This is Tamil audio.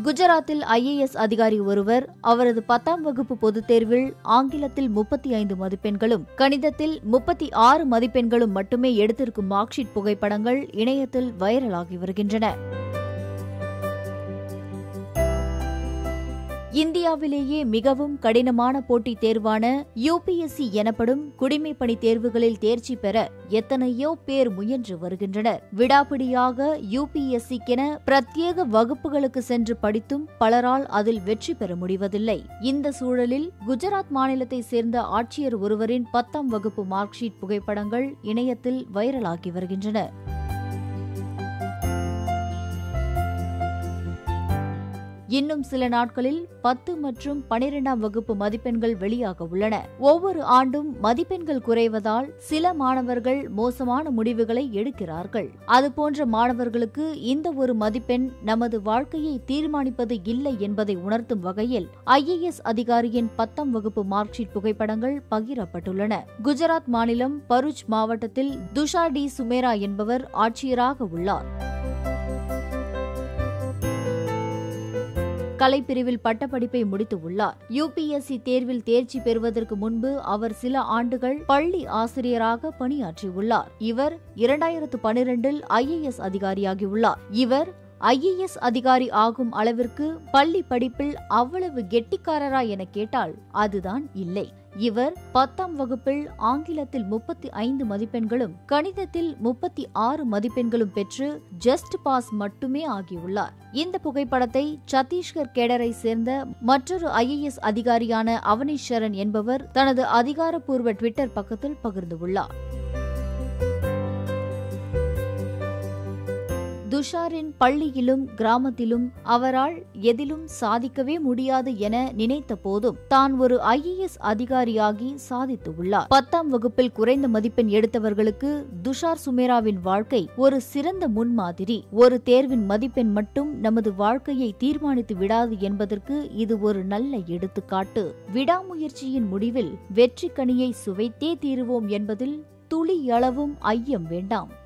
குஜராத்தில் ஐஏஎஸ் அதிகாரி ஒருவர் அவரது பத்தாம் வகுப்பு பொதுத் தேர்வில் ஆங்கிலத்தில் முப்பத்தி ஐந்து மதிப்பெண்களும் கணிதத்தில் முப்பத்தி ஆறு மதிப்பெண்களும் மட்டுமே எடுத்திருக்கும் மார்க்ஷீட் புகைப்படங்கள் இணையத்தில் வைரலாகி வருகின்றன இந்தியாவிலேயே மிகவும் கடினமான போட்டித் தேர்வான யுபிஎஸ்சி எனப்படும் குடிமைப்பணி தேர்வுகளில் தேர்ச்சி பெற எத்தனையோ பேர் முயன்று வருகின்றனர் விடாப்பிடியாக யுபிஎஸ்சிக்கென பிரத்யேக வகுப்புகளுக்கு சென்று படித்தும் பலரால் அதில் வெற்றி பெற முடிவதில்லை இந்த சூழலில் குஜராத் மாநிலத்தை சேர்ந்த ஆட்சியர் ஒருவரின் பத்தாம் வகுப்பு மார்க்ஷீட் புகைப்படங்கள் இணையத்தில் வைரலாகி வருகின்றன இன்னும் சில நாட்களில் பத்து மற்றும் பனிரெண்டாம் வகுப்பு மதிப்பெண்கள் வெளியாக உள்ளன ஒவ்வொரு ஆண்டும் மதிப்பெண்கள் குறைவதால் சில மாணவர்கள் மோசமான முடிவுகளை எடுக்கிறார்கள் அதுபோன்ற மாணவர்களுக்கு இந்த ஒரு மதிப்பெண் நமது வாழ்க்கையை தீர்மானிப்பது இல்லை என்பதை உணர்த்தும் வகையில் ஐஏஎஸ் அதிகாரியின் பத்தாம் வகுப்பு மார்க்ஷீட் புகைப்படங்கள் பகிரப்பட்டுள்ளன குஜராத் மாநிலம் பருச் மாவட்டத்தில் துஷா டி சுமேரா என்பவர் ஆட்சியராக உள்ளார் கலைப்பிரிவில் பட்டப்படிப்பை முடித்து உள்ளார் யுபிஎஸ்சி தேர்வில் தேர்ச்சி பெறுவதற்கு முன்பு அவர் சில ஆண்டுகள் பள்ளி ஆசிரியராக பணியாற்றியுள்ளார் இவர் இரண்டாயிரத்து பனிரெண்டில் ஐஏஎஸ் அதிகாரியாகியுள்ளார் இவர் ஐஏஎஸ் அதிகாரி ஆகும் அளவிற்கு பள்ளி படிப்பில் அவ்வளவு கெட்டிக்காரரா என கேட்டால் அதுதான் இல்லை இவர் பத்தாம் வகுப்பில் ஆங்கிலத்தில் முப்பத்தி ஐந்து மதிப்பெண்களும் கணிதத்தில் முப்பத்தி ஆறு மதிப்பெண்களும் பெற்று ஜஸ்ட் பாஸ் மட்டுமே ஆகியுள்ளார் இந்த புகைப்படத்தை சத்தீஸ்கர் கேடரை சேர்ந்த மற்றொரு ஐஏஎஸ் அதிகாரியான அவனீஷ் சரண் என்பவர் தனது அதிகாரப்பூர்வ ட்விட்டர் பக்கத்தில் பகிர்ந்துள்ளார் துஷாரின் பள்ளியிலும் கிராமத்திலும் அவரால் எதிலும் சாதிக்கவே முடியாது என நினைத்த போதும் தான் ஒரு ஐஏஎஸ் அதிகாரியாகி சாதித்து உள்ளார் பத்தாம் வகுப்பில் குறைந்த மதிப்பெண் எடுத்தவர்களுக்கு துஷார் சுமேராவின் வாழ்க்கை ஒரு சிறந்த முன்மாதிரி ஒரு தேர்வின் மதிப்பெண் மட்டும் நமது வாழ்க்கையை தீர்மானித்து விடாது என்பதற்கு இது ஒரு நல்ல எடுத்துக்காட்டு விடாமுயற்சியின் முடிவில் வெற்றி கனியை சுவைத்தே தீருவோம் என்பதில் துளியளவும் ஐயம் வேண்டாம்